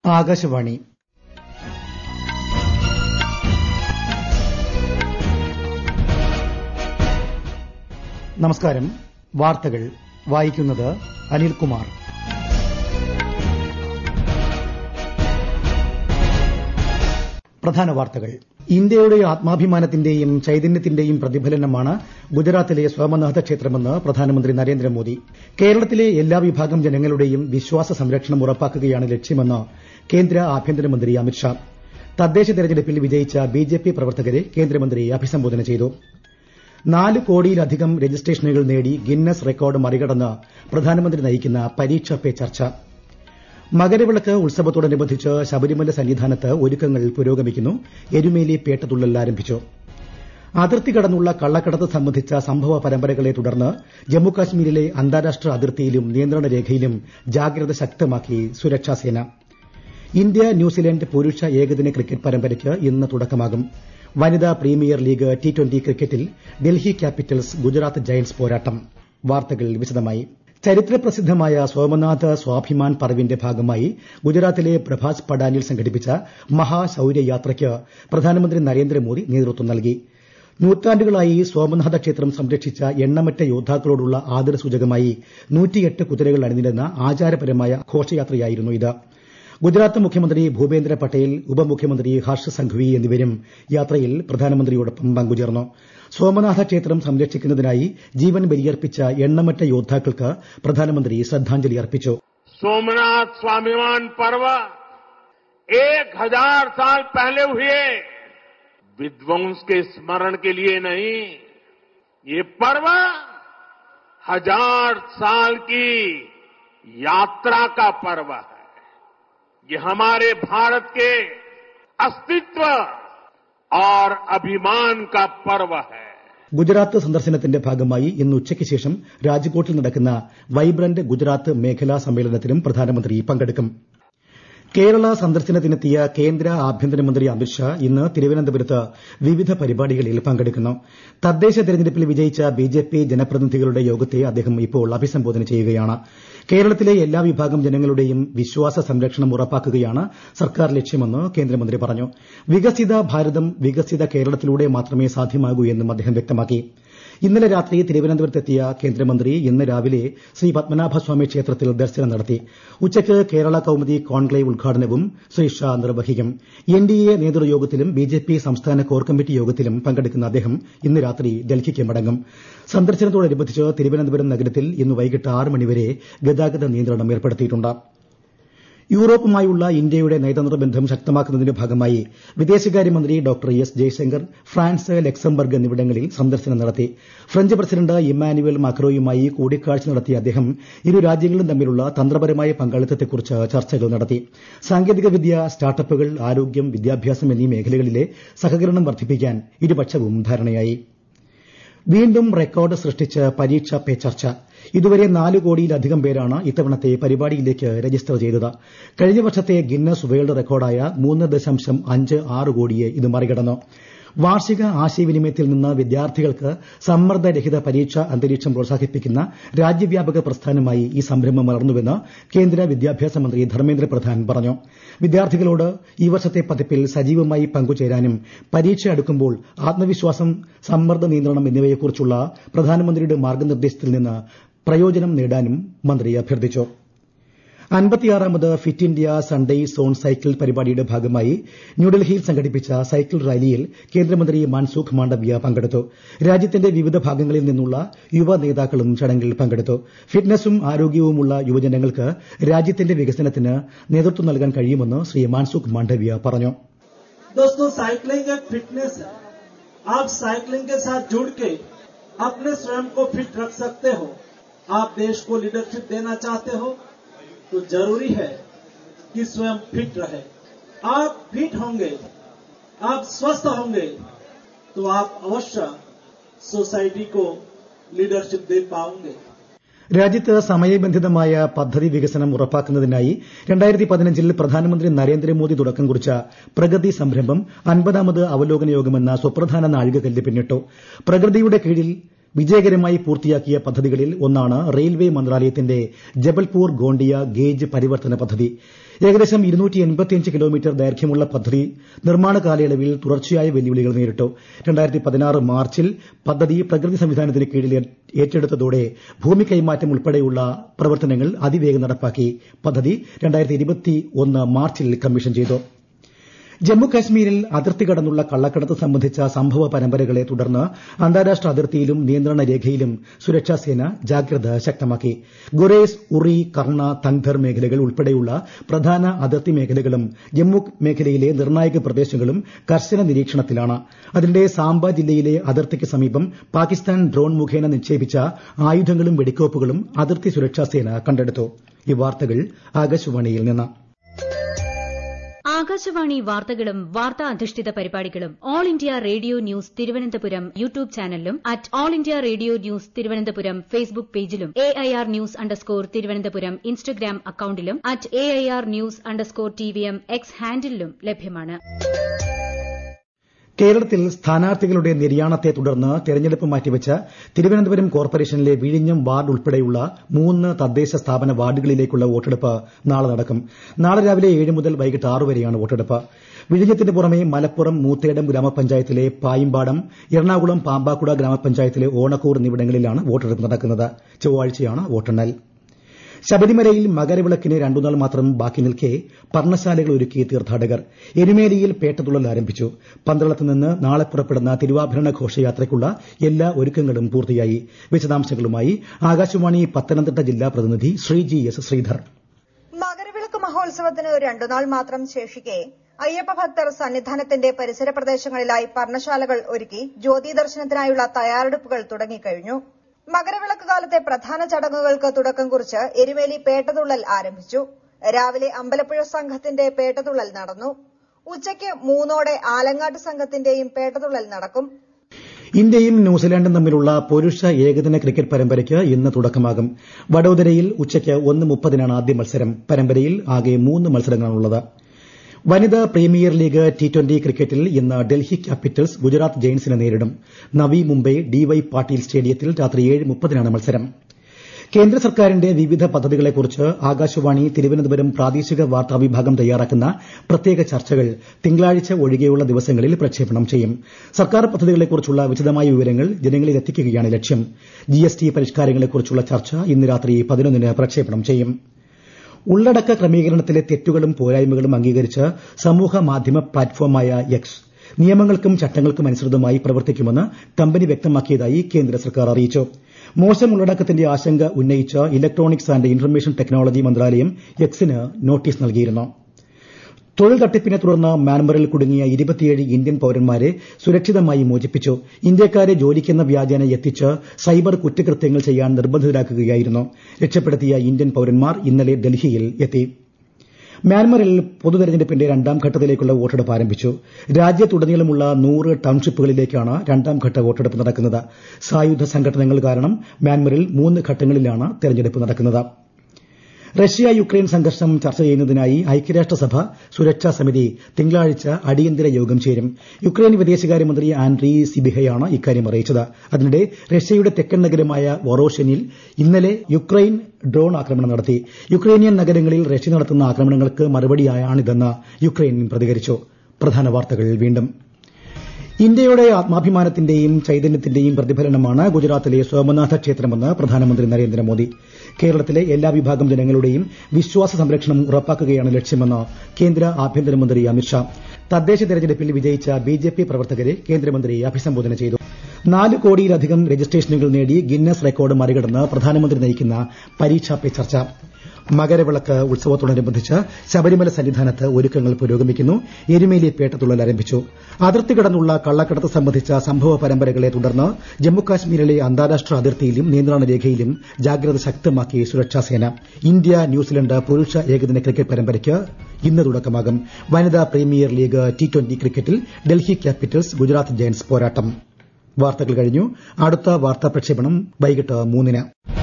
ആകാശവാണി നമസ്കാരം വാർത്തകൾ വായിക്കുന്നത് അനിൽകുമാർ പ്രധാന വാർത്തകൾ ഇന്ത്യയുടെ ആത്മാഭിമാനത്തിന്റെയും ചൈതന്യത്തിന്റെയും പ്രതിഫലനമാണ് ഗുജറാത്തിലെ സോമനാഥ ക്ഷേത്രമെന്ന് പ്രധാനമന്ത്രി നരേന്ദ്രമോദി കേരളത്തിലെ എല്ലാ വിഭാഗം ജനങ്ങളുടെയും വിശ്വാസ സംരക്ഷണം ഉറപ്പാക്കുകയാണ് ലക്ഷ്യമെന്ന് കേന്ദ്ര ആഭ്യന്തരമന്ത്രി അമിത്ഷാ തദ്ദേശ തെരഞ്ഞെടുപ്പിൽ വിജയിച്ച ബിജെപി പ്രവർത്തകരെ കേന്ദ്രമന്ത്രി അഭിസംബോധന ചെയ്തു നാല് കോടിയിലധികം രജിസ്ട്രേഷനുകൾ നേടി ഗിന്നസ് റെക്കോർഡ് മറികടന്ന് പ്രധാനമന്ത്രി നയിക്കുന്ന പരീക്ഷ പേ ചർച്ച മകരവിളക്ക് ഉത്സവത്തോടനുബന്ധിച്ച് ശബരിമല സന്നിധാനത്ത് ഒരുക്കങ്ങൾ പുരോഗമിക്കുന്നു എരുമേലി പേട്ടതുള്ളൽ ആരംഭിച്ചു അതിർത്തി കടന്നുള്ള കള്ളക്കടത്ത് സംബന്ധിച്ച സംഭവ പരമ്പരകളെ തുടർന്ന് ജമ്മുകാശ്മീരിലെ അന്താരാഷ്ട്ര അതിർത്തിയിലും നിയന്ത്രണ രേഖയിലും ജാഗ്രത ശക്തമാക്കി സുരക്ഷാസേന ഇന്ത്യ ന്യൂസിലൻഡ് പുരുഷ ഏകദിന ക്രിക്കറ്റ് പരമ്പരയ്ക്ക് ഇന്ന് തുടക്കമാകും വനിതാ പ്രീമിയർ ലീഗ് ടി ട്വന്റി ക്രിക്കറ്റിൽ ഡൽഹി ക്യാപിറ്റൽസ് ഗുജറാത്ത് ജയന്റ്സ് പോരാട്ടം വാർത്തകൾ വിശദമായി ചരിത്രപ്രസിദ്ധമായ സോമനാഥ സ്വാഭിമാൻ പർവിന്റെ ഭാഗമായി ഗുജറാത്തിലെ പ്രഭാസ് പടാനിൽ സംഘടിപ്പിച്ച മഹാശൌര്യയാത്രയ്ക്ക് പ്രധാനമന്ത്രി നരേന്ദ്രമോദി നേതൃത്വം നൽകി നൂറ്റാണ്ടുകളായി സോമനാഥ ക്ഷേത്രം സംരക്ഷിച്ച എണ്ണമറ്റ യോദ്ധാക്കളോടുള്ള ആദരസൂചകമായി നൂറ്റിയെട്ട് കുതിരകൾ അണിനിരന്ന ആചാരപരമായ ഘോഷയാത്രയായിരുന്നു ഇത് ഗുജറാത്ത് മുഖ്യമന്ത്രി ഭൂപേന്ദ്ര പട്ടേൽ ഉപമുഖ്യമന്ത്രി ഹർഷ് സംഘ്വി എന്നിവരും യാത്രയിൽ പ്രധാനമന്ത്രിയോടൊപ്പം പങ്കുചേർന്നു സോമനാഥ ക്ഷേത്രം സംരക്ഷിക്കുന്നതിനായി ജീവൻ ബലിയർപ്പിച്ച എണ്ണമറ്റ യോദ്ധാക്കൾക്ക് പ്രധാനമന്ത്രി ശ്രദ്ധാഞ്ജലി അർപ്പിച്ചു सोमनाथ स्वाभिमान पर्व एक हजार साल पहले हुए विध्वंस के स्मरण के लिए नहीं ये पर्व हजार साल की यात्रा का पर्व है ये हमारे भारत के अस्तित्व और अभिमान का पर्व है ഗുജറാത്ത് സന്ദർശനത്തിന്റെ ഭാഗമായി ഇന്ന് ഉച്ചയ്ക്ക് ശേഷം രാജ്കോട്ടിൽ നടക്കുന്ന വൈബ്രന്റ് ഗുജറാത്ത് മേഖലാ സമ്മേളനത്തിലും പ്രധാനമന്ത്രി പങ്കെടുക്കും കേരള സന്ദർശനത്തിനെത്തിയ കേന്ദ്ര ആഭ്യന്തരമന്ത്രി അമിത്ഷാ ഇന്ന് തിരുവനന്തപുരത്ത് വിവിധ പരിപാടികളിൽ പങ്കെടുക്കുന്നു തദ്ദേശ തെരഞ്ഞെടുപ്പിൽ വിജയിച്ച ബിജെപി ജനപ്രതിനിധികളുടെ യോഗത്തെ അദ്ദേഹം ഇപ്പോൾ അഭിസംബോധന ചെയ്യുകയാണ് കേരളത്തിലെ എല്ലാ വിഭാഗം ജനങ്ങളുടെയും വിശ്വാസ സംരക്ഷണം ഉറപ്പാക്കുകയാണ് സർക്കാർ ലക്ഷ്യമെന്ന് കേന്ദ്രമന്ത്രി പറഞ്ഞു വികസിത ഭാരതം വികസിത കേരളത്തിലൂടെ മാത്രമേ സാധ്യമാകൂ എന്നും അദ്ദേഹം വ്യക്തമാക്കി ഇന്നലെ രാത്രി തിരുവനന്തപുരത്തെത്തിയ കേന്ദ്രമന്ത്രി ഇന്ന് രാവിലെ ശ്രീ പത്മനാഭസ്വാമി ക്ഷേത്രത്തിൽ ദർശനം നടത്തി ഉച്ചയ്ക്ക് കേരള കൌമുദി കോൺക്ലേവ് ഉദ്ഘാടനവും ശ്രീ ഷാ നിർവഹിക്കും എൻഡിഎ നേതൃയോഗത്തിലും ബിജെപി സംസ്ഥാന കോർ കമ്മിറ്റി യോഗത്തിലും പങ്കെടുക്കുന്ന അദ്ദേഹം ഇന്ന് രാത്രി ഡൽഹിക്ക് മടങ്ങും സന്ദർശനത്തോടനുബന്ധിച്ച് തിരുവനന്തപുരം നഗരത്തിൽ ഇന്ന് വൈകിട്ട് ആറ് മണിവരെ ഗതാഗത നിയന്ത്രണം ഏർപ്പെടുത്തിയിട്ടുണ്ട് യൂറോപ്പുമായുള്ള ഇന്ത്യയുടെ നയതന്ത്ര ബന്ധം ശക്തമാക്കുന്നതിന്റെ ഭാഗമായി വിദേശകാര്യമന്ത്രി doctor S Jaishankar France Luxembourg എന്നിവിടങ്ങളിൽ സന്ദർശനം നടത്തി ഫ്രഞ്ച് പ്രസിഡന്റ് ഇമ്മാനുവൽ മാക്രോയുമായി കൂടിക്കാഴ്ച നടത്തിയ അദ്ദേഹം ഇരു രാജ്യങ്ങളും തമ്മിലുള്ള തന്ത്രപരമായ പങ്കാളിത്തത്തെക്കുറിച്ച് ചർച്ചകൾ നടത്തി സാങ്കേതികവിദ്യ സ്റ്റാർട്ടപ്പുകൾ ആരോഗ്യം വിദ്യാഭ്യാസം എന്നീ മേഖലകളിലെ സഹകരണം വർദ്ധിപ്പിക്കാൻ ഇരുപക്ഷവും ധാരണയായി വീണ്ടും റെക്കോർഡ് സൃഷ്ടിച്ച് പരീക്ഷ പേ ചർച്ച ഇതുവരെ നാല് കോടിയിലധികം പേരാണ് ഇത്തവണത്തെ പരിപാടിയിലേക്ക് രജിസ്റ്റർ ചെയ്തത് കഴിഞ്ഞ വർഷത്തെ ഗിന്നസ് വേൾഡ് റെക്കോർഡായ മൂന്ന് ദശാംശം അഞ്ച് ആറ് കോടിയെ ഇത് മറികടന്നു വാർഷിക ആശയവിനിമയത്തിൽ നിന്ന് വിദ്യാർത്ഥികൾക്ക് സമ്മർദ്ദരഹിത പരീക്ഷാ അന്തരീക്ഷം പ്രോത്സാഹിപ്പിക്കുന്ന രാജ്യവ്യാപക പ്രസ്ഥാനമായി ഈ സംരംഭം വളർന്നുവെന്ന് കേന്ദ്ര വിദ്യാഭ്യാസ മന്ത്രി ധർമ്മേന്ദ്ര പ്രധാൻ പറഞ്ഞു വിദ്യാർത്ഥികളോട് ഈ വർഷത്തെ പതിപ്പിൽ സജീവമായി പങ്കുചേരാനും പരീക്ഷ അടുക്കുമ്പോൾ ആത്മവിശ്വാസം സമ്മർദ്ദ നിയന്ത്രണം എന്നിവയെക്കുറിച്ചുള്ള പ്രധാനമന്ത്രിയുടെ മാർഗ്ഗനിർദ്ദേശത്തിൽ നിന്ന് പ്രയോജനം നേടാനും മന്ത്രി അഭ്യർത്ഥിച്ചു അൻപത്തിയാറാമത് fit India Sunday zone cycle പരിപാടിയുടെ ഭാഗമായി ന്യൂഡൽഹിയിൽ സംഘടിപ്പിച്ച സൈക്കിൾ റാലിയിൽ കേന്ദ്രമന്ത്രി മൻസുഖ് മാണ്ഡവ്യ പങ്കെടുത്തു രാജ്യത്തിന്റെ വിവിധ ഭാഗങ്ങളിൽ നിന്നുള്ള യുവ നേതാക്കളും ചടങ്ങിൽ പങ്കെടുത്തു ഫിറ്റ്നസും ആരോഗ്യവുമുള്ള യുവജനങ്ങൾക്ക് രാജ്യത്തിന്റെ വികസനത്തിന് നേതൃത്വം നൽകാൻ കഴിയുമെന്ന് ശ്രീ മൻസുഖ് മാണ്ഡവ്യ പറഞ്ഞു दोस्तों साइकिलिंग एक फिटनेस है आप साइकिलिंग के साथ जुड़ के अपने स्वयं को फिट रख सकते हो आप देश को लीडरशिप देना चाहते हो तो जरूरी है कि स्वयं फिट रहे आप फिट होंगे आप स्वस्थ होंगे तो आप अवश्य सोसाइटी को लीडरशिप दे पाओगे രാജ്യത്ത് സമയബന്ധിതമായ പദ്ധതി വികസനം ഉറപ്പാക്കുന്നതിനായി രണ്ടായിരത്തി പതിനഞ്ചിൽ പ്രധാനമന്ത്രി നരേന്ദ്രമോദി തുടക്കം കുറിച്ച പ്രഗതി സംരംഭം അൻപതാമത് അവലോകന യോഗമെന്ന സുപ്രധാന നാഴികക്കല്ല് പിന്നിട്ടു പ്രകൃതിയുടെ കീഴിൽ വിജയകരമായി പൂർത്തിയാക്കിയ പദ്ധതികളിൽ ഒന്നാണ് റെയിൽവേ മന്ത്രാലയത്തിന്റെ ജബൽപൂർ ഗോണ്ടിയ ഗേജ് പരിവർത്തന പദ്ധതി ഏകദേശം കിലോമീറ്റർ ദൈർഘ്യമുള്ള പദ്ധതി നിർമ്മാണ കാലയളവിൽ തുടർച്ചയായ വെല്ലുവിളികൾ നേരിട്ടു മാർച്ചിൽ പദ്ധതി പ്രകൃതി സംവിധാനത്തിന് കീഴിൽ ഏറ്റെടുത്തതോടെ ഭൂമി കൈമാറ്റം ഉൾപ്പെടെയുള്ള പ്രവർത്തനങ്ങൾ അതിവേഗം നടപ്പാക്കി പദ്ധതി മാർച്ചിൽ കമ്മീഷൻ ചെയ്തു ജമ്മു കാശ്മീരിൽ അതിർത്തി കടന്നുള്ള കള്ളക്കടത്ത് സംബന്ധിച്ച സംഭവ പരമ്പരകളെ തുടർന്ന് അന്താരാഷ്ട്ര അതിർത്തിയിലും നിയന്ത്രണ രേഖയിലും സുരക്ഷാ സേന ജാഗ്രത ശക്തമാക്കി ഗുറേസ് ഉറി കർണ തങ്ധർ മേഖലകൾ ഉൾപ്പെടെയുള്ള പ്രധാന അതിർത്തി മേഖലകളും ജമ്മു മേഖലയിലെ നിർണായക പ്രദേശങ്ങളും കർശന നിരീക്ഷണത്തിലാണ് അതിനിടെ സാംബ ജില്ലയിലെ അതിർത്തിക്ക് സമീപം പാകിസ്ഥാൻ ഡ്രോൺ മുഖേന നിക്ഷേപിച്ച ആയുധങ്ങളും വെടിക്കോപ്പുകളും അതിർത്തി സുരക്ഷാ സേന കണ്ടെടുത്തു ഈ വാർത്തകൾ ആകാശവാണിയിൽ നിന്ന് ആകാശവാണി വാർത്തകളും വാർത്താ അധിഷ്ഠിത പരിപാടികളും All India Radio News Thiruvananthapuram YouTube ചാനലിലും at All India Radio News Thiruvananthapuram Facebook പേജിലും A I R news underscore Thiruvananthapuram Instagram അക്കൌണ്ടിലും at A I R news underscore T V M X ഹാൻഡിലും ലഭ്യമാണ് കേരളത്തിൽ സ്ഥാനാർത്ഥികളുടെ നിര്യാണത്തെ തുടർന്ന് തെരഞ്ഞെടുപ്പ് മാറ്റിവെച്ച തിരുവനന്തപുരം കോർപ്പറേഷനിലെ വിഴിഞ്ഞം വാർഡ് ഉൾപ്പെടെയുള്ള മൂന്ന് തദ്ദേശ സ്ഥാപന വാർഡുകളിലേക്കുള്ള വോട്ടെടുപ്പ് നാളെ നടക്കും നാളെ രാവിലെ ഏഴ് മുതൽ വൈകിട്ട് ആറ് വരെയാണ് വോട്ടെടുപ്പ് വിഴിഞ്ഞത്തിന് പുറമെ മലപ്പുറം മൂത്തേടം ഗ്രാമപഞ്ചായത്തിലെ പായിമ്പാടം എറണാകുളം പാമ്പാക്കുട ഗ്രാമപഞ്ചായത്തിലെ ഓണക്കൂർ എന്നിവിടങ്ങളിലാണ് വോട്ടെടുപ്പ് നടക്കുന്നത് ചൊവ്വാഴ്ചയാണ് വോട്ടെണ്ണൽ ശബരിമലയിൽ മകരവിളക്കിന് രണ്ടുനാൾ മാത്രം ബാക്കി നിൽക്കെ പർണശാലകൾ ഒരുക്കി തീർത്ഥാടകർ എരുമേലിയിൽ പേട്ടതുള്ളൽ ആരംഭിച്ചു പന്തളത്ത് നിന്ന് നാളെ പുറപ്പെടുന്ന തിരുവാഭരണ ഘോഷയാത്രയ്ക്കുള്ള എല്ലാ ഒരുക്കങ്ങളും പൂർത്തിയായി വിശദാംശങ്ങളുമായി ആകാശവാണി പത്തനംതിട്ട ജില്ലാ പ്രതിനിധി ശ്രീജി എസ് ശ്രീധർ മകരവിളക്ക് മഹോത്സവത്തിന് രണ്ടുനാൾ മാത്രം ശേഷിക്കെ അയ്യപ്പ ഭക്തർ സന്നിധാനത്തിന്റെ പരിസര പ്രദേശങ്ങളിലായി പർണശാലകൾ ഒരുക്കി ജ്യോതി ദർശനത്തിനായുള്ള തയ്യാറെടുപ്പുകൾ തുടങ്ങിക്കഴിഞ്ഞു മകരവിളക്ക് കാലത്തെ പ്രധാന ചടങ്ങുകൾക്ക് തുടക്കം കുറിച്ച് എരുമേലി പേട്ടതുള്ളൽ ആരംഭിച്ചു രാവിലെ അമ്പലപ്പുഴ സംഘത്തിന്റെ പേട്ടതുള്ളൽ നടന്നു ഉച്ചയ്ക്ക് മൂന്നോടെ ആലങ്ങാട്ട് സംഘത്തിന്റെയും പേട്ടതുള്ളൽ നടക്കും ഇന്ത്യയും ന്യൂസിലാൻഡും തമ്മിലുള്ള പുരുഷ ഏകദിന ക്രിക്കറ്റ് പരമ്പരയ്ക്ക് ഇന്ന് തുടക്കമാകും വഡോദരയിൽ ഉച്ചയ്ക്ക് ഒന്ന് മുപ്പതിനാണ് ആദ്യ മത്സരം പരമ്പരയിൽ ആകെ മൂന്ന് മത്സരങ്ങളാണുള്ളത് വനിതാ പ്രീമിയർ ലീഗ് ടി ട്വന്റി ക്രിക്കറ്റിൽ ഇന്ന് ഡൽഹി ക്യാപിറ്റൽസ് ഗുജറാത്ത് ജയന്റ്സിനെ നേരിടും നവി മുംബൈ ഡിവൈ പാട്ടീൽ സ്റ്റേഡിയത്തിൽ രാത്രി ഏഴ് മുപ്പതിനാണ് മത്സരം കേന്ദ്ര സർക്കാരിന്റെ വിവിധ പദ്ധതികളെക്കുറിച്ച് ആകാശവാണി തിരുവനന്തപുരം പ്രാദേശിക വാർത്താ വിഭാഗം തയ്യാറാക്കുന്ന പ്രത്യേക ചർച്ചകൾ തിങ്കളാഴ്ച ഒഴികെയുള്ള ദിവസങ്ങളിൽ പ്രക്ഷേപണം ചെയ്യും സർക്കാർ പദ്ധതികളെക്കുറിച്ചുള്ള വിശദമായ വിവരങ്ങൾ ജനങ്ങളിൽ എത്തിക്കുകയാണ് ലക്ഷ്യം ജിഎസ്ടി പരിഷ്കാരങ്ങളെക്കുറിച്ചുള്ള ചർച്ച ഇന്ന് രാത്രി പതിനൊന്നിന് പ്രക്ഷേപണം ചെയ്യും ഉള്ളടക്ക ക്രമീകരണത്തിലെ തെറ്റുകളും പോരായ്മകളും അംഗീകരിച്ച് സമൂഹ മാധ്യമ പ്ലാറ്റ്ഫോമായ എക്സ് നിയമങ്ങൾക്കും ചട്ടങ്ങൾക്കും അനുസൃതമായി പ്രവർത്തിക്കുമെന്ന് കമ്പനി വ്യക്തമാക്കിയതായി കേന്ദ്ര സർക്കാർ അറിയിച്ചു മോശം ഉള്ളടക്കത്തിന്റെ ആശങ്ക ഉന്നയിച്ച് ഇലക്ട്രോണിക്സ് ആന്റ് ഇൻഫർമേഷൻ ടെക്നോളജി മന്ത്രാലയം എക്സിന് നോട്ടീസ് നൽകിയിരുന്നു തൊഴിൽ തട്ടിപ്പിനെ തുടർന്ന് മ്യാൻമറിൽ കുടുങ്ങിയ ഇരുപത്തിയേഴ് ഇന്ത്യൻ പൌരന്മാരെ സുരക്ഷിതമായി മോചിപ്പിച്ചു ഇന്ത്യക്കാരെ ജോലിക്കെന്ന വ്യാജേന എത്തിച്ച് സൈബർ കുറ്റകൃത്യങ്ങൾ ചെയ്യാൻ നിർബന്ധിതരാക്കുകയായിരുന്നു രക്ഷപ്പെടുത്തിയ ഇന്ത്യൻ പൌരന്മാർ ഇന്നലെ ഡൽഹിയിൽ എത്തി മ്യാൻമറിൽ പൊതുതെരഞ്ഞെടുപ്പിന്റെ രണ്ടാം ഘട്ടത്തിലേക്കുള്ള വോട്ടെടുപ്പ് ആരംഭിച്ചു രാജ്യത്തുടനീളമുള്ള നൂറ് ടൌൺഷിപ്പുകളിലേക്കാണ് രണ്ടാംഘട്ട വോട്ടെടുപ്പ് നടക്കുന്നത് സായുധ സംഘടനകൾ കാരണം മ്യാൻമറിൽ മൂന്ന് ഘട്ടങ്ങളിലാണ് തെരഞ്ഞെടുപ്പ് നടക്കുന്നത് റഷ്യ യുക്രൈൻ സംഘർഷം ചർച്ച ചെയ്യുന്നതിനായി ഐക്യരാഷ്ട്രസഭ സുരക്ഷാ സമിതി തിങ്കളാഴ്ച അടിയന്തര യോഗം ചേരും യുക്രൈൻ വിദേശകാര്യമന്ത്രി ആൻഡ്രി സിബിഹയാണ് ഇക്കാര്യം അറിയിച്ചത് അതിനിടെ റഷ്യയുടെ തെക്കൻ നഗരമായ വൊറോഷനിൽ ഇന്നലെ യുക്രൈൻ ഡ്രോൺ ആക്രമണം നടത്തി യുക്രൈനിയൻ നഗരങ്ങളിൽ റഷ്യ നടത്തുന്ന ആക്രമണങ്ങൾക്ക് മറുപടിയായാണിതെന്ന് യുക്രൈൻ പ്രതികരിച്ചു പ്രധാന വാർത്തകൾ വീണ്ടും ഇന്ത്യയുടെ ആത്മാഭിമാനത്തിന്റെയും ചൈതന്യത്തിന്റെയും പ്രതിഫലനമാണ് ഗുജറാത്തിലെ സോമനാഥ ക്ഷേത്രമെന്ന് പ്രധാനമന്ത്രി നരേന്ദ്രമോദി കേരളത്തിലെ എല്ലാ വിഭാഗം ജനങ്ങളുടെയും വിശ്വാസ സംരക്ഷണം ഉറപ്പാക്കുകയാണ് ലക്ഷ്യമെന്ന് കേന്ദ്ര ആഭ്യന്തരമന്ത്രി അമിത്ഷാ തദ്ദേശ തെരഞ്ഞെടുപ്പിൽ വിജയിച്ച ബിജെപി പ്രവർത്തകരെ കേന്ദ്രമന്ത്രി അഭിസംബോധന ചെയ്തു നാല് കോടിയിലധികം രജിസ്ട്രേഷനുകൾ നേടി ഗിന്നസ് റെക്കോർഡ് മറികടന്ന് പ്രധാനമന്ത്രി നയിക്കുന്ന പരീക്ഷാ പേ ചർച്ച മകരവിളക്ക് ഉത്സവത്തോടനുബന്ധിച്ച് ശബരിമല സന്നിധാനത്ത് ഒരുക്കങ്ങൾ പുരോഗമിക്കുന്നു എരുമേലി പേട്ടതുള്ളൽ ആരംഭിച്ചു അതിർത്തി കടന്നുള്ള കള്ളക്കടത്ത് സംബന്ധിച്ച സംഭവ പരമ്പരകളെ തുടർന്ന് ജമ്മുകാശ്മീരിലെ അന്താരാഷ്ട്ര അതിർത്തിയിലും നിയന്ത്രണ രേഖയിലും ജാഗ്രത ശക്തമാക്കി സുരക്ഷാസേന ഇന്ത്യ ന്യൂസിലൻഡ് പുരുഷ ഏകദിന ക്രിക്കറ്റ് പരമ്പരയ്ക്ക് ഇന്ന് തുടക്കമാകും വനിതാ പ്രീമിയർ ലീഗ് ടി ട്വന്റി ക്രിക്കറ്റിൽ ഡൽഹി ക്യാപിറ്റൽസ് ഗുജറാത്ത് ജയന്റ്സ് പോരാട്ടം വാർത്തകൾ കഴിഞ്ഞു അടുത്ത വാർത്താ പ്രക്ഷേപണം വൈകിട്ട് മൂന്നിന്